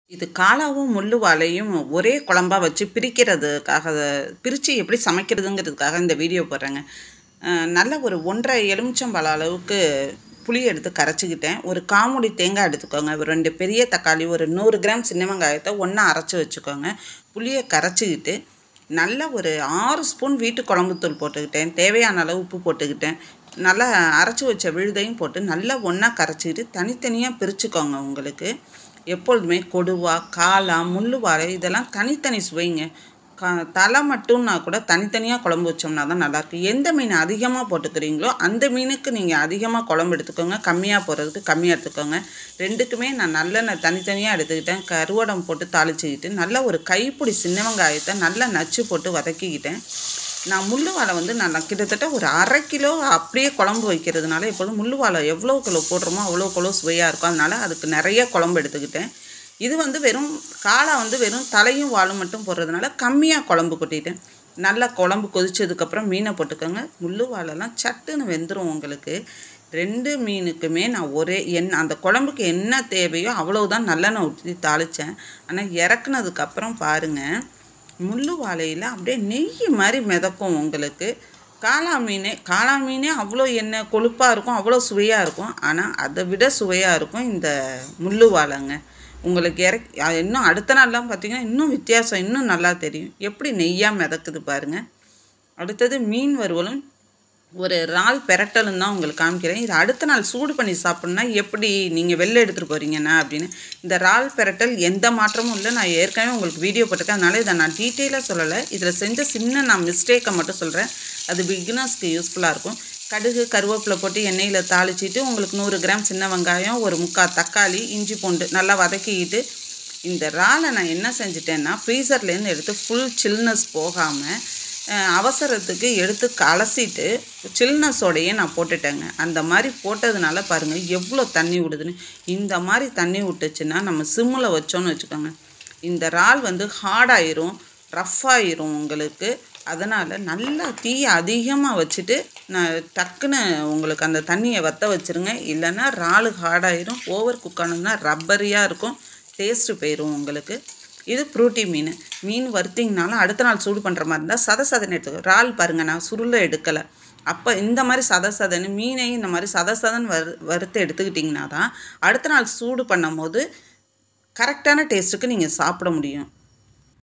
இது காளாவும் முள்ளு வாழையும் ஒரே குழம்பா வச்சு பிரிக்கிறதுக்காக பிரித்து எப்படி சமைக்கிறதுங்கிறதுக்காக இந்த வீடியோ போடுறேங்க அஹ் நல்ல ஒரு ஒன்றரை எலுமிச்சம்பழம் அளவுக்கு புளி எடுத்து கரைச்சிக்கிட்டேன் ஒரு காமுடி தேங்காய் எடுத்துக்கோங்க ஒரு ரெண்டு பெரிய தக்காளி ஒரு நூறு கிராம் சின்ன வெங்காயத்தை ஒன்றா அரைச்சி வச்சுக்கோங்க புளியை கரைச்சிக்கிட்டு நல்ல ஒரு ஆறு ஸ்பூன் வீட்டு குழம்புத்தூள் போட்டுக்கிட்டேன் தேவையான அளவு உப்பு போட்டுக்கிட்டேன் நல்லா அரைச்சி வச்ச விழுதையும் போட்டு நல்லா ஒன்றா கரைச்சிக்கிட்டு தனித்தனியாக பிரிச்சுக்கோங்க உங்களுக்கு எப்பொழுதுமே கொடுவா காளா முள்ளு வாழை இதெல்லாம் தனித்தனி சுவைங்க க தலை மட்டும்னா கூட தனித்தனியாக குழம்பு வச்சோம்னா தான் நல்லாயிருக்கும் எந்த மீன் அதிகமாக போட்டுக்கிறீங்களோ அந்த மீனுக்கு நீங்கள் அதிகமாக குழம்பு எடுத்துக்கோங்க கம்மியாக போடுறதுக்கு கம்மியாக எடுத்துக்கோங்க ரெண்டுக்குமே நான் நல்லெண்ணெய் தனித்தனியாக எடுத்துக்கிட்டேன் கருவடம் போட்டு தாளிச்சுக்கிட்டு நல்ல ஒரு கைப்பிடி சின்ன வெங்காயத்தை நல்லா நச்சு போட்டு வதக்கிக்கிட்டேன் நான் முள்ளு வாழை வந்து நான் கிட்டத்தட்ட ஒரு அரை கிலோ அப்படியே குழம்பு வைக்கிறதுனால எப்போதும் முள்ளு வாழை எவ்வளோ கிலோ போடுறோமோ அவ்வளோ கிலோ சுவையாக இருக்கும் அதனால் அதுக்கு நிறைய குழம்பு எடுத்துக்கிட்டேன் இது வந்து வெறும் காளை வந்து வெறும் தலையும் வாழும் மட்டும் போடுறதுனால கம்மியாக குழம்பு கொட்டிட்டேன் நல்லா குழம்பு கொதிச்சதுக்கப்புறம் மீனை போட்டுக்கோங்க முள்ளு வாழைலாம் சட்டுன்னு வெந்துடும் உங்களுக்கு ரெண்டு மீனுக்குமே நான் ஒரே எண் அந்த குழம்புக்கு என்ன தேவையோ அவ்வளவுதான் நல்லெண்ணெய் ஊற்றி தாளித்தேன் ஆனால் இறக்குனதுக்கப்புறம் பாருங்கள் முள்ளு வாழையில் அப்படியே நெய் மாதிரி மிதக்கும் உங்களுக்கு காளா மீன் காளா மீனே அவ்வளோ எண்ணெய் கொழுப்பாக இருக்கும் அவ்வளோ சுவையாக இருக்கும் ஆனால் அதை விட சுவையாக இருக்கும் இந்த முள்ளு வாழைங்க உங்களுக்கு இறக்கி அது இன்னும் அடுத்த நாள்லாம் பார்த்தீங்கன்னா இன்னும் வித்தியாசம் இன்னும் நல்லா தெரியும் எப்படி நெய்யாக மிதக்குது பாருங்கள் அடுத்தது மீன் வறுவலும் ஒரு இறால் பெரட்டலும் தான் உங்களுக்கு காமிக்கிறேன் இது அடுத்த நாள் சூடு பண்ணி சாப்பிட்ணுன்னா எப்படி நீங்கள் வெளில எடுத்துகிட்டு போகிறீங்கண்ணா அப்படின்னு இந்த இறால் பெரட்டல் எந்த மாற்றமும் இல்லை நான் ஏற்கனவே உங்களுக்கு வீடியோ போட்டிருக்கேன் அதனால் இதை நான் டீட்டெயிலாக சொல்லலை இதில் செஞ்ச சின்ன நான் மிஸ்டேக்கை மட்டும் சொல்கிறேன் அது பிகினர்ஸ்க்கு யூஸ்ஃபுல்லாக இருக்கும் கடுகு கருவேப்பிலை போட்டு எண்ணெயில் தாளிச்சிட்டு உங்களுக்கு நூறு கிராம் சின்ன வெங்காயம் ஒரு முக்கால் தக்காளி இஞ்சி பூண்டு நல்லா வதக்கிக்கிட்டு இந்த இறாலை நான் என்ன செஞ்சிட்டேன்னா ஃப்ரீசர்லேருந்து எடுத்து ஃபுல் சில்னஸ் போகாமல் அவசரத்துக்கு எடுத்து கலசிட்டு சில்னஸோடையே நான் போட்டுட்டேங்க அந்த மாதிரி போட்டதுனால பாருங்கள் எவ்வளோ தண்ணி விடுதுன்னு இந்த மாதிரி தண்ணி விட்டுச்சுன்னா நம்ம சிம்மில் வச்சோன்னு வச்சுக்கோங்க இந்த இறால் வந்து ஹார்டாயிரும் ரஃப் ஆயிரும் உங்களுக்கு அதனால் நல்லா தீயை அதிகமாக வச்சுட்டு நான் டக்குன்னு உங்களுக்கு அந்த தண்ணியை வற்ற வச்சுருங்க இல்லைன்னா இறாலு ஹார்டாயிரும் ஓவர் குக் ஆனதுன்னா ரப்பரியாக இருக்கும் டேஸ்ட்டு போயிடும் உங்களுக்கு இது ப்ரூட்டி மீன் மீன் வறுத்திங்கனாலும் அடுத்த நாள் சூடு பண்ணுற மாதிரி இருந்தால் சத சதன்னு எடுத்துக்கோ இறால் பாருங்கள் நான் சுருளை எடுக்கலை அப்போ இந்த மாதிரி சத சதன்னு மீனையும் இந்த மாதிரி சத சதன்னு வறு வறுத்து எடுத்துக்கிட்டிங்கன்னா தான் அடுத்த நாள் சூடு பண்ணும் போது கரெக்டான டேஸ்ட்டுக்கு நீங்கள் சாப்பிட முடியும்